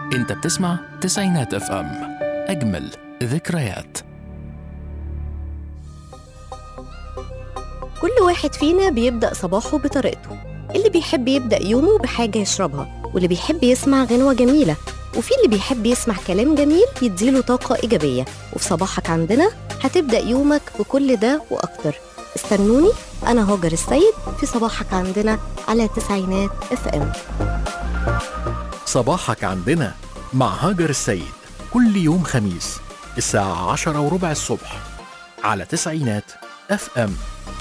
انت بتسمع تسعينات اف ام اجمل ذكريات كل واحد فينا بيبدأ صباحه بطريقته اللي بيحب يبدأ يومه بحاجة يشربها واللي بيحب يسمع غنوة جميلة وفي اللي بيحب يسمع كلام جميل يديله طاقة إيجابية وفي صباحك عندنا هتبدأ يومك بكل ده وأكتر استنوني أنا هاجر السيد في صباحك عندنا على تسعينات اف ام صباحك عندنا مع هاجر السيد كل يوم خميس الساعة عشرة وربع الصبح على تسعينات اف ام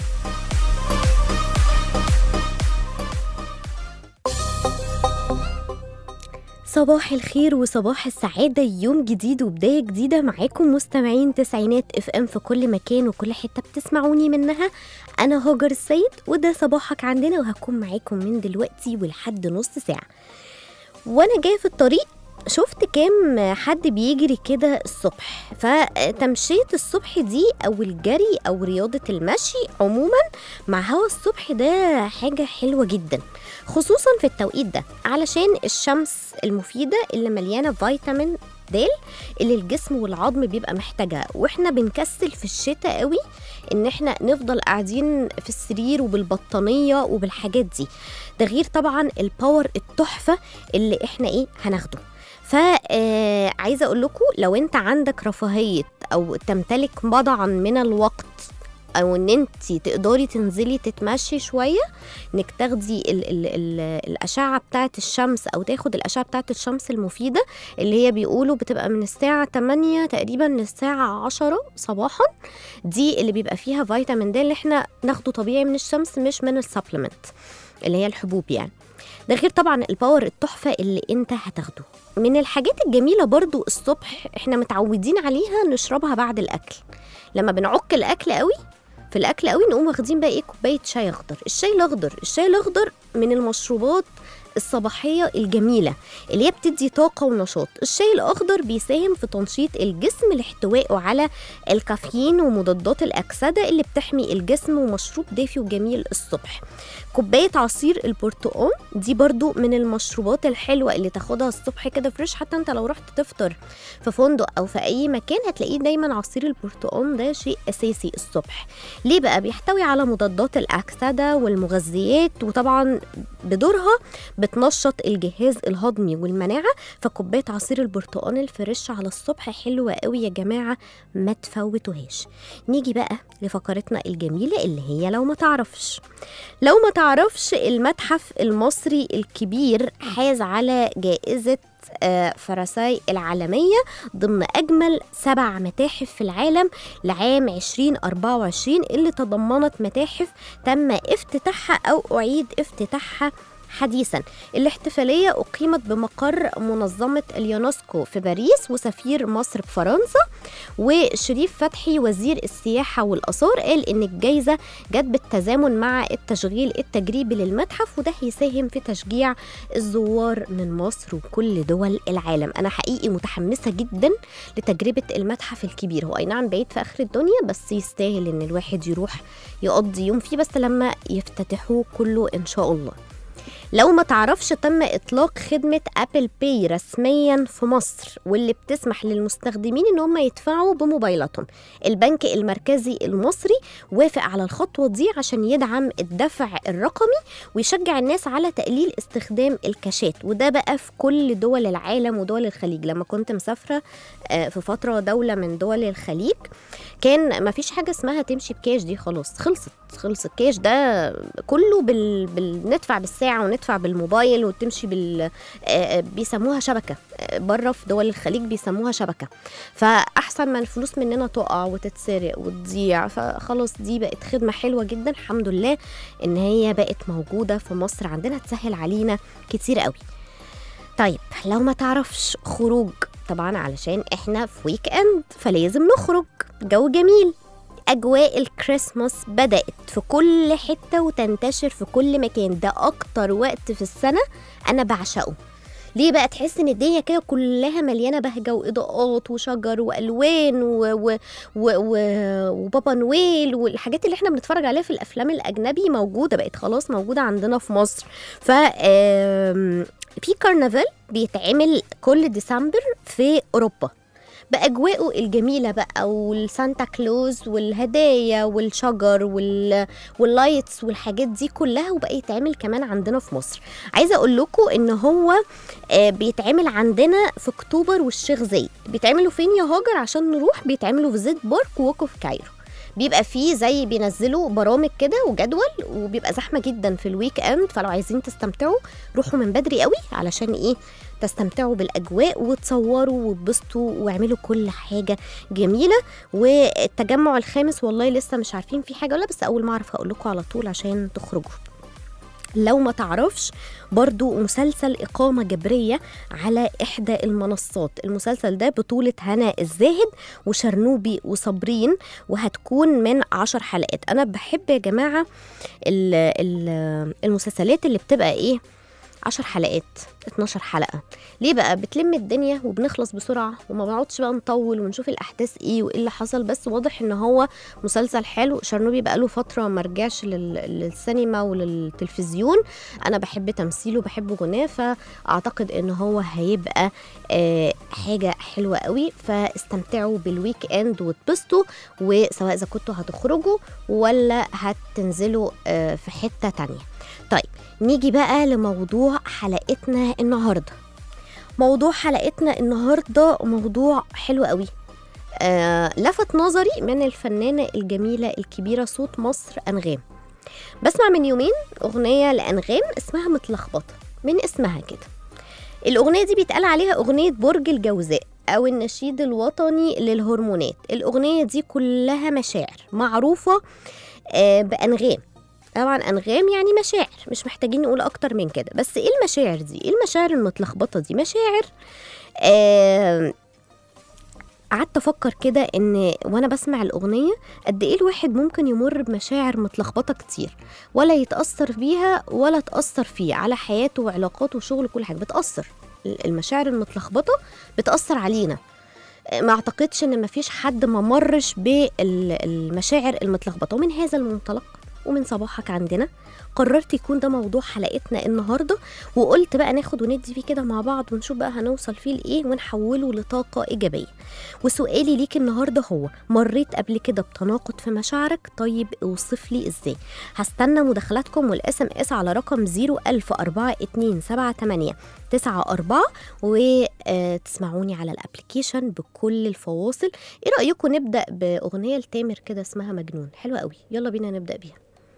صباح الخير وصباح السعادة يوم جديد وبداية جديدة معاكم مستمعين تسعينات اف ام في كل مكان وكل حتة بتسمعوني منها أنا هاجر السيد وده صباحك عندنا وهكون معاكم من دلوقتي ولحد نص ساعة وأنا جاية في الطريق شفت كام حد بيجري كده الصبح فتمشية الصبح دي أو الجري أو رياضة المشي عموما مع هوا الصبح ده حاجة حلوة جدا خصوصا في التوقيت ده علشان الشمس المفيدة اللي مليانة فيتامين د اللي الجسم والعظم بيبقى محتاجها واحنا بنكسل في الشتاء قوي ان احنا نفضل قاعدين في السرير وبالبطانية وبالحاجات دي ده غير طبعا الباور التحفة اللي احنا ايه هناخده فعايزه اقول لكم لو انت عندك رفاهيه او تمتلك بضعا من الوقت او ان انت تقدري تنزلي تتمشي شويه انك تاخدي ال ال ال الاشعه بتاعه الشمس او تاخد الاشعه بتاعه الشمس المفيده اللي هي بيقولوا بتبقى من الساعه 8 تقريبا للساعه 10 صباحا دي اللي بيبقى فيها فيتامين د اللي احنا ناخده طبيعي من الشمس مش من السبلمنت اللي هي الحبوب يعني ده غير طبعا الباور التحفه اللي انت هتاخده من الحاجات الجميله برضو الصبح احنا متعودين عليها نشربها بعد الاكل لما بنعك الاكل قوي في الاكل قوي نقوم واخدين بقى ايه كوبايه شاي اخضر الشاي الاخضر الشاي الاخضر من المشروبات الصباحيه الجميله اللي هي بتدي طاقه ونشاط الشاي الاخضر بيساهم في تنشيط الجسم لاحتوائه على الكافيين ومضادات الاكسده اللي بتحمي الجسم ومشروب دافي وجميل الصبح كوبايه عصير البرتقال دي برضو من المشروبات الحلوه اللي تاخدها الصبح كده فريش حتى انت لو رحت تفطر في فندق او في اي مكان هتلاقيه دايما عصير البرتقال ده شيء اساسي الصبح ليه بقى بيحتوي على مضادات الاكسده والمغذيات وطبعا بدورها بتنشط الجهاز الهضمي والمناعه فكوبايه عصير البرتقال الفريش على الصبح حلوه قوي يا جماعه ما تفوتوهاش نيجي بقى لفقرتنا الجميله اللي هي لو ما تعرفش لو ما تعرفش المتحف المصري الكبير حاز على جائزة آه، فرساي العالمية ضمن أجمل سبع متاحف في العالم لعام 2024 اللي تضمنت متاحف تم افتتاحها أو أعيد افتتاحها حديثا الاحتفالية أقيمت بمقر منظمة اليونسكو في باريس وسفير مصر بفرنسا وشريف فتحي وزير السياحة والآثار قال إن الجايزة جت بالتزامن مع التشغيل التجريبي للمتحف وده هيساهم في تشجيع الزوار من مصر وكل دول العالم أنا حقيقي متحمسة جدا لتجربة المتحف الكبير هو أي نعم بعيد في آخر الدنيا بس يستاهل إن الواحد يروح يقضي يوم فيه بس لما يفتتحوه كله إن شاء الله لو ما تعرفش تم إطلاق خدمة أبل باي رسميا في مصر واللي بتسمح للمستخدمين إن هم يدفعوا بموبايلاتهم البنك المركزي المصري وافق على الخطوة دي عشان يدعم الدفع الرقمي ويشجع الناس على تقليل استخدام الكاشات وده بقى في كل دول العالم ودول الخليج لما كنت مسافرة آه، في فترة دولة من دول الخليج كان ما فيش حاجة اسمها تمشي بكاش دي خلاص خلصت خلص الكاش ده كله بال... بال... ندفع بالساعة وندفع بالموبايل وتمشي بال آه، بيسموها شبكة آه، بره في دول الخليج بيسموها شبكة فأحسن ما الفلوس مننا تقع وتتسرق وتضيع فخلاص دي بقت خدمة حلوة جدا الحمد لله إن هي بقت موجودة في مصر عندنا تسهل علينا كتير قوي طيب لو ما تعرفش خروج طبعا علشان احنا في ويك اند فلازم نخرج جو جميل اجواء الكريسماس بدات في كل حته وتنتشر في كل مكان ده اكتر وقت في السنه انا بعشقه ليه بقى تحس ان الدنيا كده كلها مليانه بهجه واضاءات وشجر والوان و... و... و... و... وبابا نويل والحاجات اللي احنا بنتفرج عليها في الافلام الاجنبي موجوده بقت خلاص موجوده عندنا في مصر ف آم، في كرنفال بيتعمل كل ديسمبر في اوروبا باجواءه الجميله بقى والسانتا كلوز والهدايا والشجر وال... واللايتس والحاجات دي كلها وبقى يتعمل كمان عندنا في مصر عايزه اقول لكم ان هو آه، بيتعمل عندنا في اكتوبر والشيخ زايد بيتعملوا فين يا هاجر عشان نروح بيتعملوا في زيت بارك ووكو في كايرو بيبقى فيه زي بينزلوا برامج كده وجدول وبيبقى زحمه جدا في الويك اند فلو عايزين تستمتعوا روحوا من بدري قوي علشان ايه تستمتعوا بالاجواء وتصوروا وتبسطوا واعملوا كل حاجه جميله والتجمع الخامس والله لسه مش عارفين فيه حاجه ولا بس اول ما اعرف هقول لكم على طول عشان تخرجوا لو ما تعرفش برضو مسلسل إقامة جبرية على إحدى المنصات المسلسل ده بطولة هنا الزاهد وشرنوبي وصابرين وهتكون من عشر حلقات أنا بحب يا جماعة ال- ال- المسلسلات اللي بتبقى إيه عشر حلقات 12 حلقة ليه بقى بتلم الدنيا وبنخلص بسرعة وما بنقعدش بقى نطول ونشوف الأحداث إيه وإيه اللي حصل بس واضح إن هو مسلسل حلو شرنوبي بقاله فترة ما رجعش لل- للسينما وللتلفزيون أنا بحب تمثيله بحب غناه فأعتقد إن هو هيبقى آه حاجة حلوة قوي فاستمتعوا بالويك إند واتبسطوا وسواء إذا كنتوا هتخرجوا ولا هتنزلوا آه في حتة تانية طيب نيجي بقى لموضوع حلقتنا النهارده موضوع حلقتنا النهارده موضوع حلو قوي آه لفت نظري من الفنانة الجميلة الكبيرة صوت مصر أنغام بسمع من يومين أغنية لأنغام اسمها متلخبطة من اسمها كده الأغنية دي بيتقال عليها أغنية برج الجوزاء أو النشيد الوطني للهرمونات الأغنية دي كلها مشاعر معروفة آه بأنغام طبعا انغام يعني مشاعر مش محتاجين نقول اكتر من كده بس ايه المشاعر دي ايه المشاعر المتلخبطه دي مشاعر آه قعدت افكر كده ان وانا بسمع الاغنيه قد ايه الواحد ممكن يمر بمشاعر متلخبطه كتير ولا يتاثر بيها ولا تاثر فيه على حياته وعلاقاته وشغله كل حاجه بتاثر المشاعر المتلخبطه بتاثر علينا ما اعتقدش ان مفيش حد ما مرش بالمشاعر المتلخبطه ومن هذا المنطلق ومن صباحك عندنا قررت يكون ده موضوع حلقتنا النهارده وقلت بقى ناخد وندي فيه كده مع بعض ونشوف بقى هنوصل فيه لايه ونحوله لطاقه ايجابيه وسؤالي ليك النهارده هو مريت قبل كده بتناقض في مشاعرك طيب اوصف لي ازاي هستنى مداخلاتكم والاس ام اس على رقم 0104278 94 وتسمعوني على الابلكيشن بكل الفواصل ايه رايكم نبدا باغنيه لتامر كده اسمها مجنون حلوه قوي يلا بينا نبدا بيها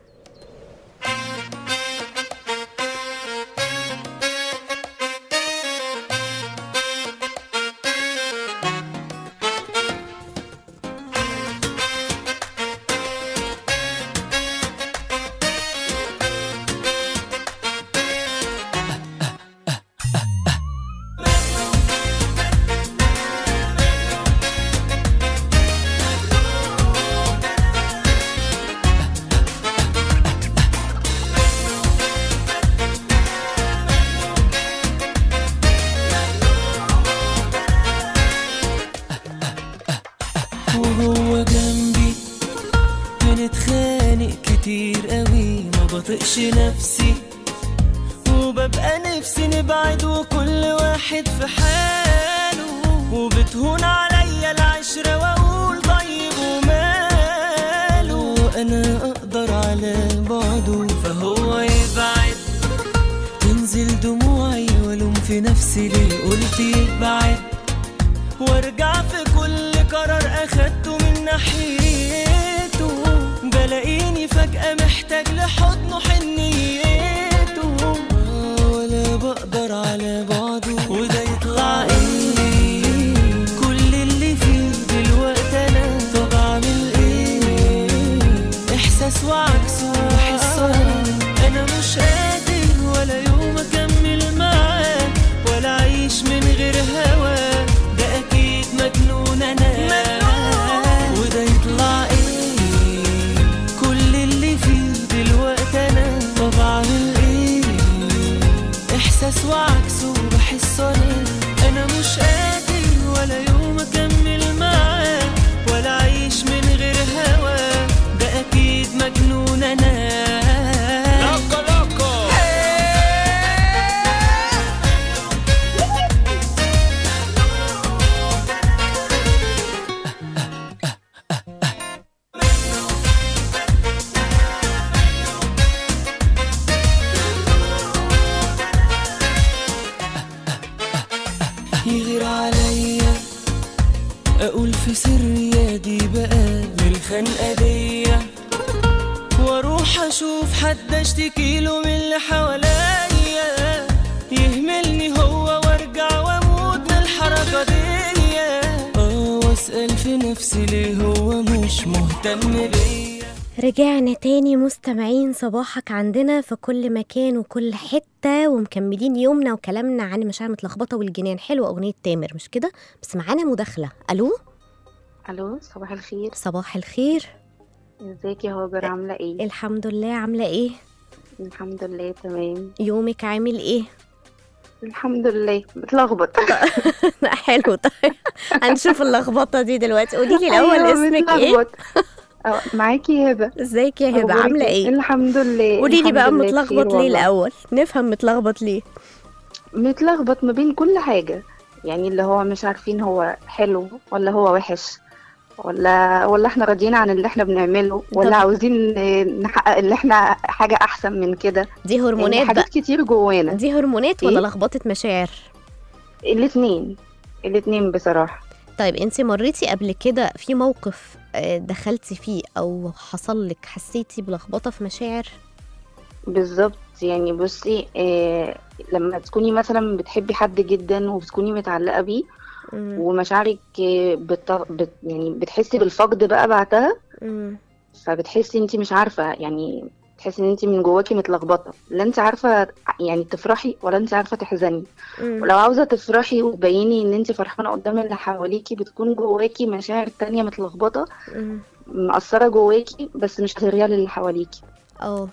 وهو جنبي بنتخانق كتير قوي ما بطقش نفسي وببقى نفسي نبعد وكل واحد في حاله وبتهون عليا العشرة واقول طيب وماله انا اقدر على بعده فهو يبعد تنزل دموعي والوم في نفسي ليه قلت يبعد وارجع في كل قرار اخدته من ناحيته بلاقيني فجأة محتاج لحضنه حنيته ولا بقدر على بعضه وده يطلع ايه كل اللي فيه دلوقتي انا طب اعمل ايه احساس وعكسه وحسه انا مش قادر ولا يوم اكمل معاه ولا اعيش من غير هواه ده اكيد مجنون انا وده يطلع ايه كل اللي فيه دلوقتي انا طب اعمل ايه احساس وعكسه بحس مش قادر ولا يوم اكمل معاه ولا اعيش من غير هواه ده اكيد مجنون انا لوكو لوكو يغير عليا اقول في سري يا دي بقى بالخنقه دي واروح اشوف حد اشتكي له من اللي حواليا يهملني هو وارجع واموت من الحركه دي اه واسال في نفسي ليه هو مش مهتم بيا رجعنا تاني مستمعين صباحك عندنا في كل مكان وكل حتة ومكملين يومنا وكلامنا عن المشاعر متلخبطة والجنان حلوة أغنية تامر مش كده بس معانا مداخلة ألو الو صباح الخير صباح الخير ازيك يا هاجر عامله ايه الحمد لله عاملة إيه الحمد لله تمام يومك عامل إيه الحمد لله متلخبط لا حلو طيب هنشوف اللخبطة دي دلوقتي قولي لي الأول أيوة، اسمك إيه متلخبط. أه، معاكي هبه ازيك يا هبة أخبارك عاملة إيه الحمد لله قولي لي الحمد بقى لله متلخبط بخير ليه والله. الأول نفهم متلخبط ليه متلخبط ما بين كل حاجه يعني اللي هو مش عارفين هو حلو ولا هو وحش ولا ولا احنا راضيين عن اللي احنا بنعمله طب- ولا عاوزين نحقق اللي احنا حاجه احسن من كده دي يعني هرمونات بقى حاجات كتير جوانا دي هرمونات ولا إيه؟ لخبطة مشاعر الاتنين الاتنين بصراحه طيب انت مريتي قبل كده في موقف آه، دخلتي فيه او حصل لك حسيتي بلخبطه في مشاعر بالظبط يعني بصي آه لما تكوني مثلا بتحبي حد جدا وبتكوني متعلقة بيه مم، ومشاعرك آه، بت... بت... يعني بتحسي بالفقد بقى بعدها مم، فبتحسي انت مش عارفة يعني تحسي ان انت من جواكي متلخبطة لا انت عارفة يعني تفرحي ولا انت عارفة تحزني مم. ولو عاوزة تفرحي وتبيني ان انت فرحانة قدام اللي حواليكي بتكون جواكي مشاعر تانية متلخبطة مم. مأثرة جواكي بس مش هتغيرها للي حواليكي اه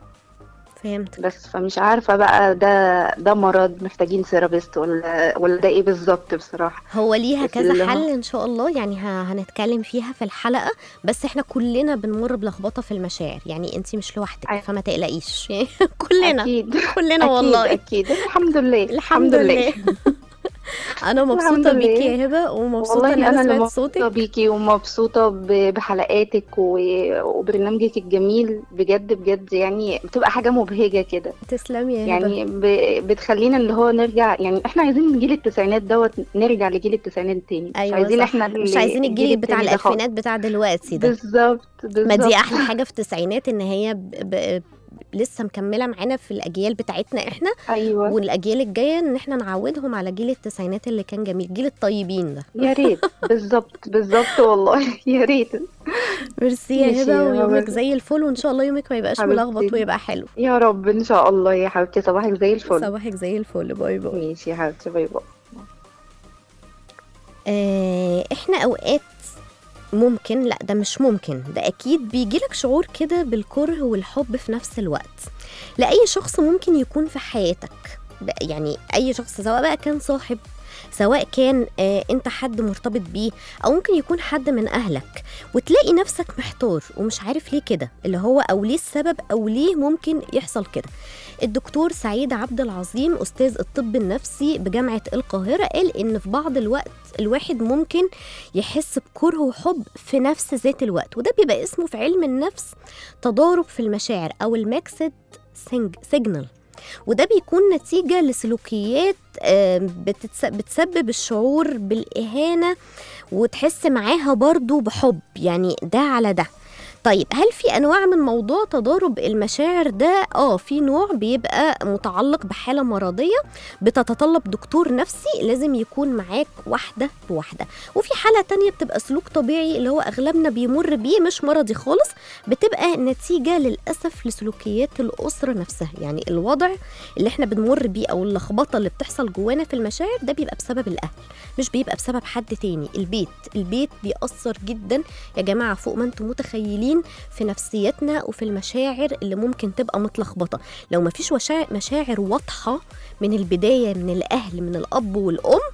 فهمت بس فمش عارفة بقى ده ده مرض محتاجين ثيرابيست ولا ولا ده ايه بالظبط بصراحة هو ليها بس كذا اللي هو- حل ان شاء الله يعني ه- هنتكلم فيها في الحلقه بس احنا كلنا بنمر بلخبطه في المشاعر يعني انت مش لوحدك أيوة. فما تقلقيش كلنا أكيد كلنا أكيد والله أكيد الحمد لله الحمد لله انا مبسوطه الحمد بيكي لله. يا هبه ومبسوطه والله ان أنا انا اللي سمعت مبسوطة صوتك بيكي ومبسوطة ب- بحلقاتك و- وبرنامجك الجميل بجد بجد يعني بتبقى حاجة مبهجة كده تسلمي يا هبه يعني ب- بتخلينا اللي هو نرجع يعني احنا عايزين جيل التسعينات دوت نرجع لجيل التسعينات تاني مش ايوه عايزين صح. احنا مش اللي- عايزين الجيل بتاع التاني ده خالص. الالفينات بتاع دلوقتي ده بالظبط بالظبط ما دي احلى حاجه في التسعينات ان هي ب... ب... لسه مكمله معانا في الاجيال بتاعتنا احنا ايوه والاجيال الجايه ان احنا نعودهم على جيل التسعينات اللي كان جميل جيل الطيبين ده يا ريت بالظبط بالظبط والله يا ريت ميرسي يا ماشي هبه يا ويومك هبة. زي الفل وان شاء الله يومك ما يبقاش حبيبتي. ملخبط ويبقى حلو يا رب ان شاء الله يا حبيبتي صباحك زي الفل صباحك زي الفل باي باي ماشي يا حبيبتي باي باي آه احنا اوقات ممكن لا ده مش ممكن ده اكيد بيجيلك شعور كده بالكره والحب في نفس الوقت لاي شخص ممكن يكون في حياتك بقى- يعني اي شخص سواء بقى كان صاحب سواء كان آه انت حد مرتبط بيه او ممكن يكون حد من اهلك وتلاقي نفسك محتار ومش عارف ليه كده اللي هو او ليه السبب او ليه ممكن يحصل كده الدكتور سعيد عبد العظيم استاذ الطب النفسي بجامعه القاهره قال ان في بعض الوقت الواحد ممكن يحس بكره وحب في نفس ذات الوقت وده بيبقى اسمه في علم النفس تضارب في المشاعر او الماكسد سيجنال وده بيكون نتيجة لسلوكيات آم، بتتس- بتسبب الشعور بالإهانة وتحس معاها برضو بحب يعني ده على ده طيب هل في انواع من موضوع تضارب المشاعر ده اه في نوع بيبقى متعلق بحاله مرضيه بتتطلب دكتور نفسي لازم يكون معاك واحده بواحده وفي حاله تانية بتبقى سلوك طبيعي اللي هو اغلبنا بيمر بيه مش مرضي خالص بتبقى نتيجه للاسف لسلوكيات الاسره نفسها يعني الوضع اللي احنا بنمر بيه او اللخبطه اللي بتحصل جوانا في المشاعر ده بيبقى بسبب الاهل مش بيبقى بسبب حد تاني البيت البيت بيأثر جدا يا جماعه فوق ما انتم متخيلين في نفسيتنا وفي المشاعر اللي ممكن تبقى متلخبطه لو ما فيش وشا- مشاعر واضحه من البدايه من الاهل من الاب والام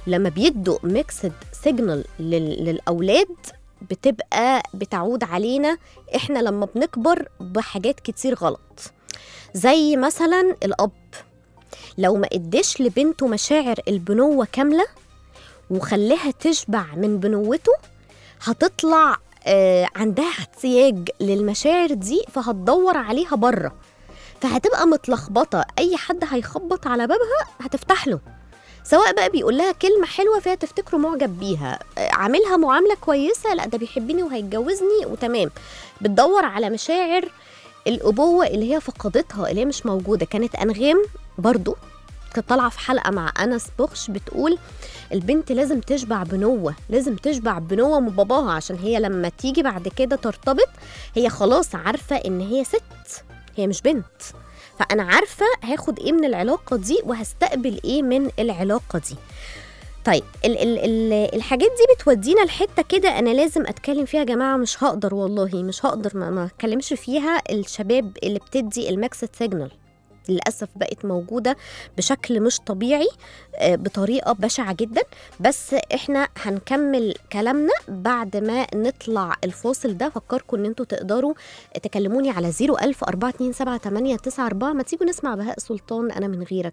لما بيدوا ميكسد سيجنال للاولاد بتبقى بتعود علينا احنا لما بنكبر بحاجات كتير غلط زي مثلا الاب لو ما اديش لبنته مشاعر البنوه كامله وخلاها تشبع من بنوته هتطلع آه، عندها احتياج للمشاعر دي فهتدور عليها بره فهتبقى متلخبطه اي حد هيخبط على بابها هتفتح له سواء بقى بيقول لها كلمة حلوة فيها تفتكره معجب بيها آه، عاملها معاملة كويسة لا ده بيحبني وهيتجوزني وتمام بتدور على مشاعر الأبوة اللي هي فقدتها اللي هي مش موجودة كانت أنغام برضو كانت طالعة في حلقة مع أنس بوخش بتقول البنت لازم تشبع بنوة لازم تشبع بنوة من باباها عشان هي لما تيجي بعد كده ترتبط هي خلاص عارفة إن هي ست هي مش بنت فأنا عارفة هاخد إيه من العلاقة دي وهستقبل إيه من العلاقة دي طيب ال ال ال الحاجات دي بتودينا لحته كده انا لازم اتكلم فيها يا جماعه مش هقدر والله مش هقدر ما ما اتكلمش فيها الشباب اللي بتدي الماكسد سيجنال للاسف بقت موجوده بشكل مش طبيعي آه، بطريقه بشعه جدا بس احنا هنكمل كلامنا بعد ما نطلع الفاصل ده فكركم ان انتوا تقدروا تكلموني على 01000 427 ما تيجوا نسمع بهاء سلطان انا من غيرك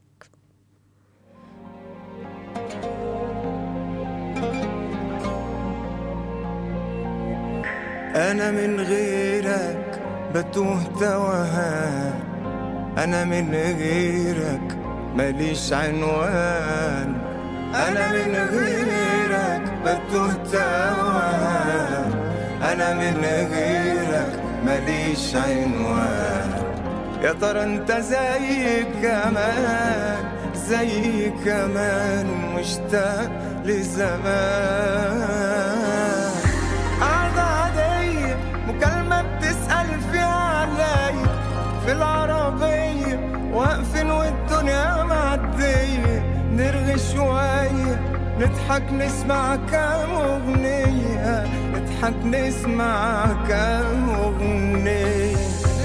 أنا من غيرك بتوه توهان أنا من غيرك ماليش عنوان أنا من غيرك بتوه توهان أنا من غيرك ماليش عنوان يا ترى انت زي كمان زي كمان مشتاق لزمان قعدة عادية مكالمة بتسأل فيها عليا في العربية واقفين والدنيا معدية نرغي شوية نضحك نسمع كام أغنية نضحك نسمع كام أغنية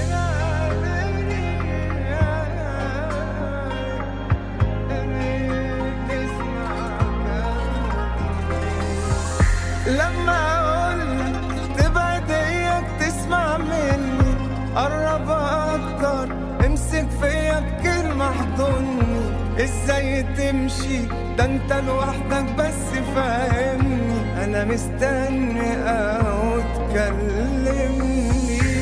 لما اقولك تبعد اياك تسمع مني قرب اكتر امسك فيا بكلمة احضني ازاي تمشي ده انت لوحدك بس فاهمني انا مستني او تكلمني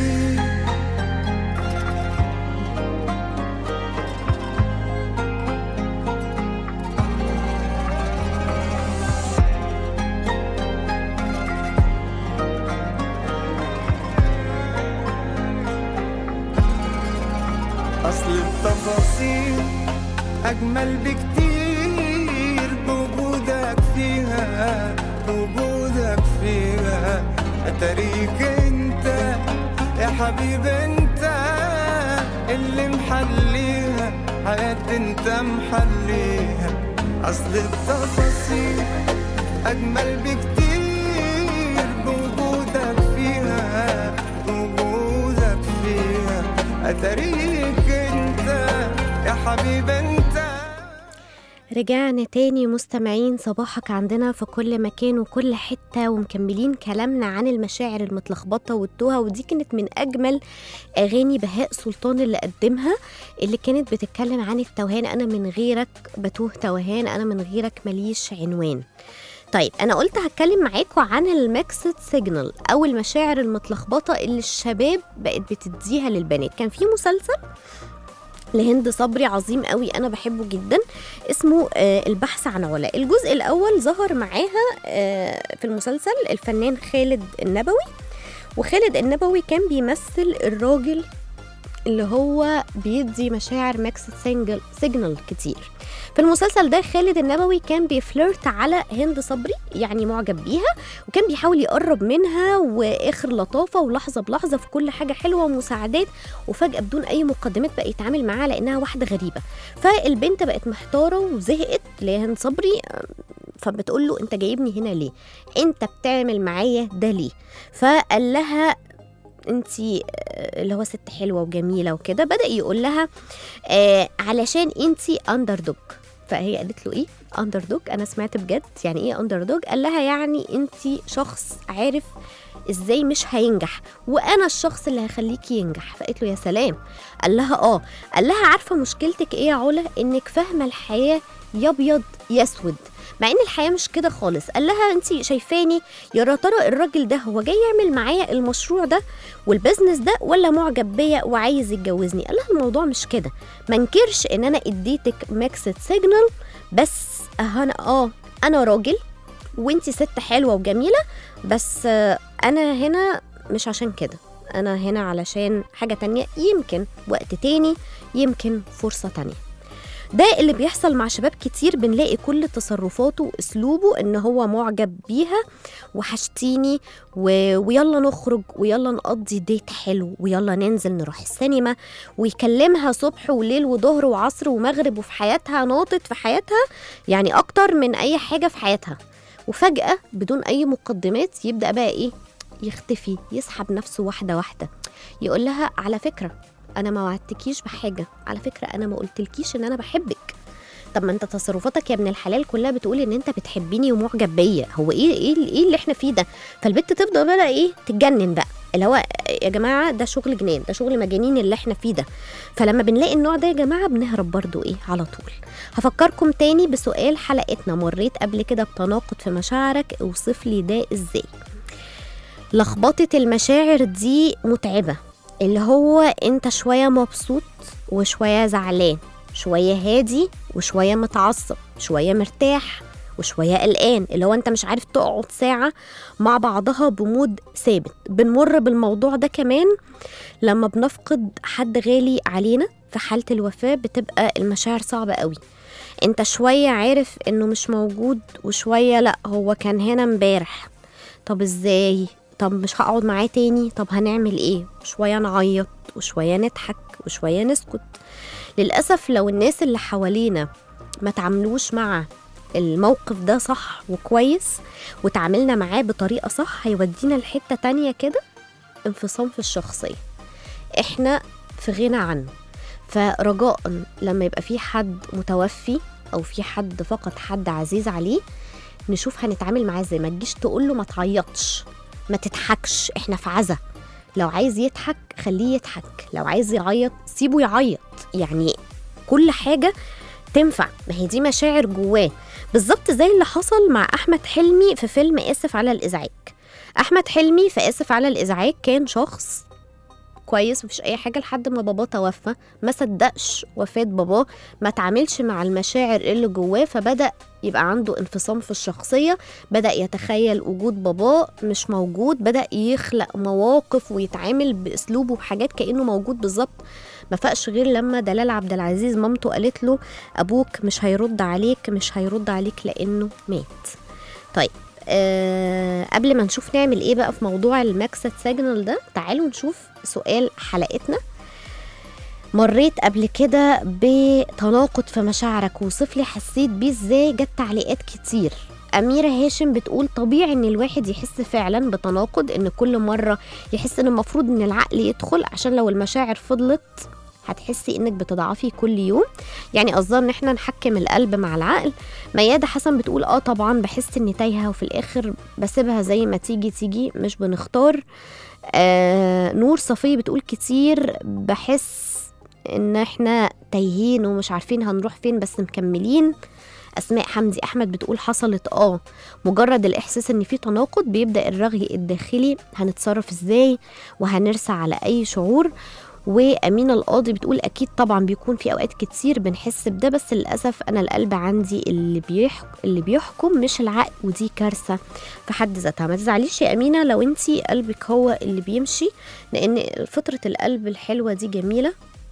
أصل التفاصيل أجمل بكتير بوجودك فيها بوجودك فيها أتاريك أنت يا حبيب أنت اللي محليها حياتي أنت محليها أصل التفاصيل أجمل بكتير بوجودك فيها بوجودك فيها أتاريك أنت يا حبيب أنت رجعنا تاني مستمعين صباحك عندنا في كل مكان وكل حتة ومكملين كلامنا عن المشاعر المتلخبطة والتوهة ودي كانت من أجمل أغاني بهاء سلطان اللي قدمها اللي كانت بتتكلم عن التوهان أنا من غيرك بتوه توهان أنا من غيرك ماليش عنوان طيب انا قلت هتكلم معاكم عن الماكسد سيجنال او المشاعر المتلخبطه اللي الشباب بقت بتديها للبنات كان في مسلسل لهند صبري عظيم قوي انا بحبه جدا اسمه آه، البحث عن علا الجزء الاول ظهر معاها آه، في المسلسل الفنان خالد النبوي وخالد النبوي كان بيمثل الراجل اللي هو بيدي مشاعر ماكسد سينجل سيجنال كتير في المسلسل ده خالد النبوي كان بيفلرت على هند صبري يعني معجب بيها وكان بيحاول يقرب منها واخر لطافه ولحظه بلحظه في كل حاجه حلوه ومساعدات وفجاه بدون اي مقدمات بقى يتعامل معاها لانها واحده غريبه فالبنت بقت محتاره وزهقت اللي هي هند صبري آم، فبتقول له انت جايبني هنا ليه انت بتعمل معايا ده ليه فقال لها انت اللي هو ست حلوه وجميله وكده بدا يقول لها آه علشان انت اندر دوج فهي قالت له ايه اندر دوج انا سمعت بجد يعني ايه اندر دوج قال لها يعني انت شخص عارف ازاي مش هينجح وانا الشخص اللي هخليكي ينجح فقالت له يا سلام قال لها اه قال لها عارفه مشكلتك ايه يا علا انك فاهمه الحياه يا ابيض يا اسود مع ان الحياه مش كده خالص قال لها انت شايفاني يا ترى الراجل ده هو جاي يعمل معايا المشروع ده والبزنس ده ولا معجب بيا وعايز يتجوزني قال لها الموضوع مش كده ما انكرش ان انا اديتك ميكسد سيجنال بس انا اه انا راجل وانتي ست حلوه وجميله بس آه، انا هنا مش عشان كده انا هنا علشان حاجه تانية يمكن وقت تاني يمكن فرصه تانية ده اللي بيحصل مع شباب كتير بنلاقي كل تصرفاته واسلوبه ان هو معجب بيها وحشتيني و... ويلا نخرج ويلا نقضي ديت حلو ويلا ننزل نروح السينما ويكلمها صبح وليل وظهر وعصر ومغرب وفي حياتها ناطط في حياتها يعني اكتر من اي حاجه في حياتها وفجاه بدون اي مقدمات يبدا بقى ايه يختفي يسحب نفسه واحده واحده يقول لها على فكره انا ما وعدتكيش بحاجه على فكره انا ما قلتلكيش ان انا بحبك طب ما انت تصرفاتك يا ابن الحلال كلها بتقول ان انت بتحبيني ومعجب بيا هو ايه ايه ايه اللي احنا فيه ده فالبت تفضل بقى ايه تتجنن بقى اللي هو يا جماعه ده شغل جنان ده شغل مجانين اللي احنا فيه ده فلما بنلاقي النوع ده يا جماعه بنهرب برضو ايه على طول هفكركم تاني بسؤال حلقتنا مريت قبل كده بتناقض في مشاعرك اوصف لي ده ازاي لخبطه المشاعر دي متعبه اللي هو انت شويه مبسوط وشويه زعلان شويه هادي وشويه متعصب شويه مرتاح وشويه قلقان اللي هو انت مش عارف تقعد ساعه مع بعضها بمود ثابت بنمر بالموضوع ده كمان لما بنفقد حد غالي علينا في حاله الوفاه بتبقى المشاعر صعبه قوي انت شويه عارف انه مش موجود وشويه لا هو كان هنا امبارح طب ازاي طب مش هقعد معاه تاني طب هنعمل ايه شويه نعيط وشويه نضحك وشويه نسكت للاسف لو الناس اللي حوالينا ما تعاملوش مع الموقف ده صح وكويس وتعاملنا معاه بطريقه صح هيودينا لحته تانية كده انفصام في الشخصيه احنا في غنى عنه فرجاء لما يبقى في حد متوفي او في حد فقد حد عزيز عليه نشوف هنتعامل معاه ازاي ما تجيش تقول له ما تعيطش ما تضحكش احنا في عزا لو عايز يضحك خليه يضحك لو عايز يعيط سيبه يعيط يعني كل حاجة تنفع ما هي دي مشاعر جواه بالظبط زي اللي حصل مع أحمد حلمي في فيلم آسف على الإزعاج أحمد حلمي في آسف على الإزعاج كان شخص كويس مفيش اي حاجه لحد ما باباه توفى ما صدقش وفاه باباه ما تعاملش مع المشاعر اللي جواه فبدا يبقى عنده انفصام في الشخصيه بدا يتخيل وجود باباه مش موجود بدا يخلق مواقف ويتعامل باسلوبه بحاجات كانه موجود بالظبط ما فاقش غير لما دلال عبد العزيز مامته قالت له ابوك مش هيرد عليك مش هيرد عليك لانه مات طيب أه قبل ما نشوف نعمل ايه بقى في موضوع الماكسد سيجنال ده تعالوا نشوف سؤال حلقتنا مريت قبل كده بتناقض في مشاعرك وصف لي حسيت بيه ازاي جت تعليقات كتير أميرة هاشم بتقول طبيعي إن الواحد يحس فعلا بتناقض إن كل مرة يحس إن المفروض إن العقل يدخل عشان لو المشاعر فضلت هتحسي انك بتضعفي كل يوم يعني قصدها ان احنا نحكم القلب مع العقل ميادة حسن بتقول اه طبعا بحس اني تايهه وفي الاخر بسيبها زي ما تيجي تيجي مش بنختار آه نور صفية بتقول كتير بحس ان احنا تايهين ومش عارفين هنروح فين بس مكملين اسماء حمدي احمد بتقول حصلت اه مجرد الاحساس ان في تناقض بيبدا الرغي الداخلي هنتصرف ازاي وهنرسى على اي شعور وأمينة القاضي بتقول أكيد طبعا بيكون في أوقات كتير بنحس بده بس للأسف أنا القلب عندي اللي بيحكم اللي بيحكم مش العقل ودي كارثة في حد ذاتها ما تزعليش يا أمينة لو أنتي قلبك هو اللي بيمشي لأن فطرة القلب الحلوة دي جميلة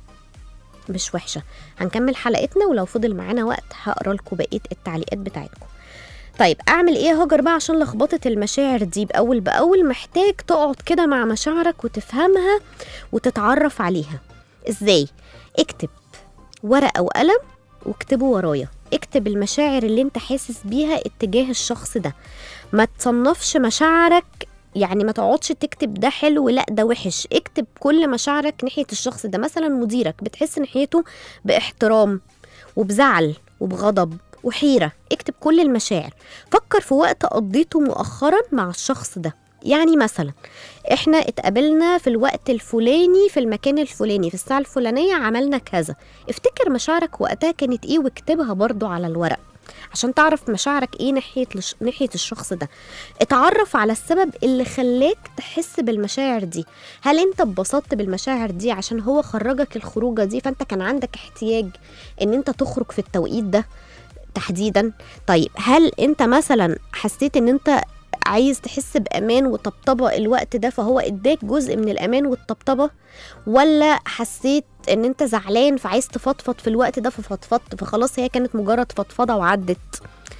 مش وحشة هنكمل حلقتنا ولو فضل معانا وقت هقرا لكم بقية التعليقات بتاعتكم طيب اعمل ايه يا هاجر بقى عشان لخبطه المشاعر دي باول باول محتاج تقعد كده مع مشاعرك وتفهمها وتتعرف عليها ازاي اكتب ورقه وقلم واكتبه ورايا اكتب المشاعر اللي انت حاسس بيها اتجاه الشخص ده ما تصنفش مشاعرك يعني ما تقعدش تكتب ده حلو لا ده وحش اكتب كل مشاعرك ناحيه الشخص ده مثلا مديرك بتحس ناحيته باحترام وبزعل وبغضب وحيرة اكتب كل المشاعر فكر في وقت قضيته مؤخرا مع الشخص ده يعني مثلا احنا اتقابلنا في الوقت الفلاني في المكان الفلاني في الساعة الفلانية عملنا كذا افتكر مشاعرك وقتها كانت ايه واكتبها برضو على الورق عشان تعرف مشاعرك ايه ناحية لش... ناحية الشخص ده اتعرف على السبب اللي خلاك تحس بالمشاعر دي هل انت اتبسطت بالمشاعر دي عشان هو خرجك الخروجه دي فانت كان عندك احتياج ان انت تخرج في التوقيت ده تحديدا طيب هل انت مثلا حسيت ان انت عايز تحس بامان وطبطبه الوقت ده فهو اداك جزء من الامان والطبطبه ولا حسيت ان انت زعلان فعايز تفضفض في الوقت ده ففضفضت فخلاص هي كانت مجرد فضفضه وعدت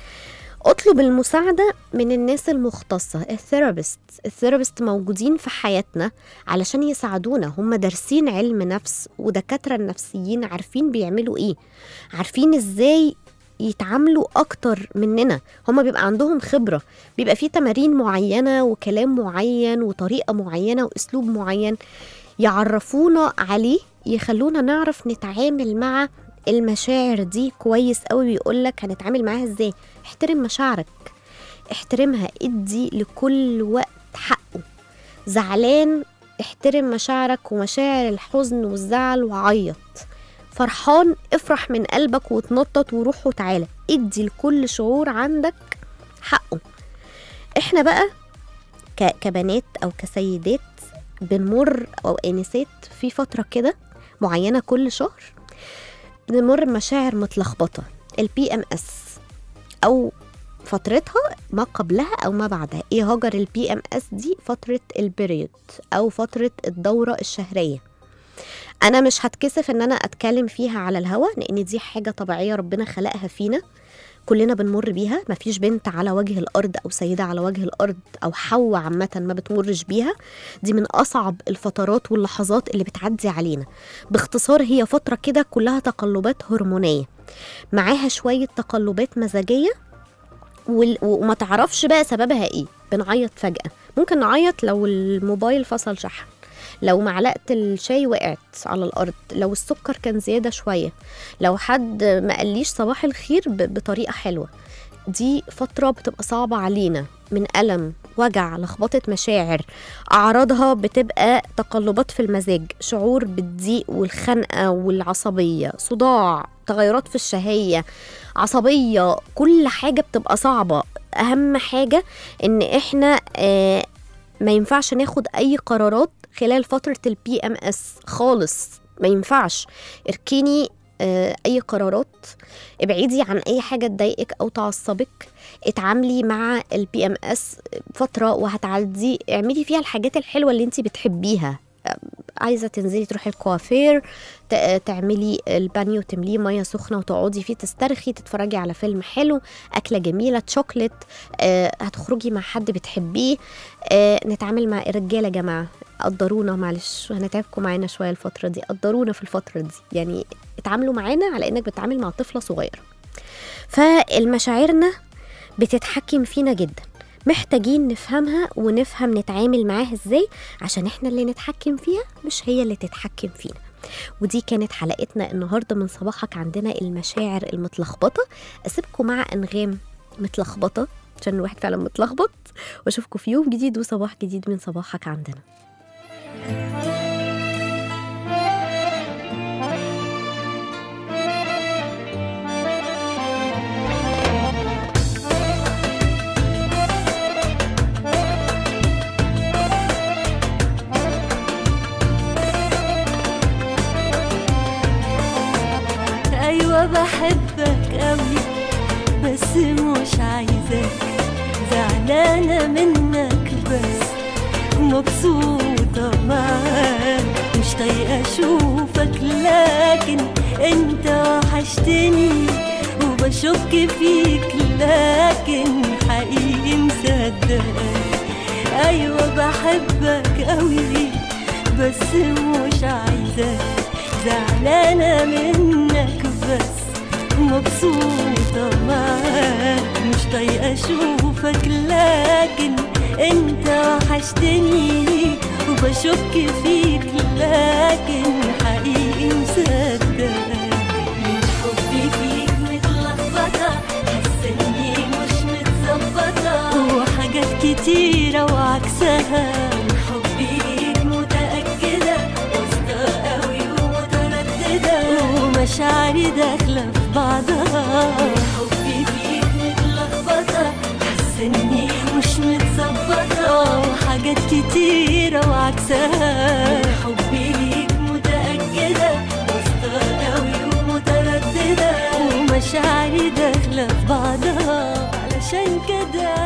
اطلب المساعدة من الناس المختصة الثيرابيست الثيرابيست موجودين في حياتنا علشان يساعدونا هم دارسين علم نفس ودكاترة النفسيين عارفين بيعملوا ايه عارفين ازاي يتعاملوا اكتر مننا هما بيبقى عندهم خبرة بيبقى في تمارين معينة وكلام معين وطريقة معينة واسلوب معين يعرفونا عليه يخلونا نعرف نتعامل مع المشاعر دي كويس قوي بيقولك هنتعامل معاها ازاي احترم مشاعرك احترمها ادي لكل وقت حقه زعلان احترم مشاعرك ومشاعر الحزن والزعل وعيط فرحان افرح من قلبك وتنطط وروح وتعالى ادي لكل شعور عندك حقه احنا بقى ك- كبنات او كسيدات بنمر او انسات في فتره كده معينه كل شهر بنمر بمشاعر متلخبطه البي ام اس او فترتها ما قبلها او ما بعدها ايه هاجر البي ام اس دي فتره البريود او فتره الدوره الشهريه انا مش هتكسف ان انا اتكلم فيها على الهوا لان دي حاجه طبيعيه ربنا خلقها فينا كلنا بنمر بيها مفيش بنت على وجه الارض او سيده على وجه الارض او حواء عامه ما بتمرش بيها دي من اصعب الفترات واللحظات اللي بتعدي علينا باختصار هي فتره كده كلها تقلبات هرمونيه معاها شويه تقلبات مزاجيه وال- وما تعرفش بقى سببها ايه بنعيط فجاه ممكن نعيط لو الموبايل فصل شحن لو معلقه الشاي وقعت على الارض لو السكر كان زياده شويه لو حد ما قاليش صباح الخير ب- بطريقه حلوه دي فترة بتبقى صعبة علينا من ألم وجع لخبطة مشاعر أعراضها بتبقى تقلبات في المزاج شعور بالضيق والخنقة والعصبية صداع تغيرات في الشهية عصبية كل حاجة بتبقى صعبة أهم حاجة إن إحنا آه ما ينفعش ناخد أي قرارات خلال فترة البي ام اس خالص ما ينفعش اركني آه، اي قرارات ابعدي عن اي حاجه تضايقك او تعصبك اتعاملي مع البي ام اس فتره وهتعدي اعملي فيها الحاجات الحلوه اللي انت بتحبيها آه، عايزه تنزلي تروحي الكوافير ت- تعملي البانيو تمليه ميه سخنه وتقعدي فيه تسترخي تتفرجي على فيلم حلو اكله جميله تشوكلت آه، هتخرجي مع حد بتحبيه آه، نتعامل مع الرجاله يا جماعه قدرونا معلش هنتعبكم معانا شويه الفتره دي قدرونا في الفتره دي يعني اتعاملوا معانا على انك بتتعامل مع طفله صغيره فالمشاعرنا بتتحكم فينا جدا محتاجين نفهمها ونفهم نتعامل معاها ازاي عشان احنا اللي نتحكم فيها مش هي اللي تتحكم فينا ودي كانت حلقتنا النهارده من صباحك عندنا المشاعر المتلخبطه اسيبكم مع انغام متلخبطه عشان الواحد فعلا متلخبط واشوفكم في يوم جديد وصباح جديد من صباحك عندنا ايوه بحبك قوي بس مش عايزاك زعلانه منك بس مبسوطه معاك مش طايقه اشوفك لكن انت وحشتني وبشك فيك لكن حقيقي مصدقك ايوه بحبك قوي بس مش عايزاك زعلانة منك بس مبسوطة معاك مش طايقة أشوفك لكن أنت وحشتني وبشك فيك لكن حقيقي مصدقك من حبي فيك متلخبط ومشاعري داخلة في بعضها حبي فيك متلخبطة حاسة اني مش متظبطة حاجات كتيرة وعكسها حبي ليك متأكدة واختار قوي ومترددة ومشاعري داخلة في بعضها علشان كده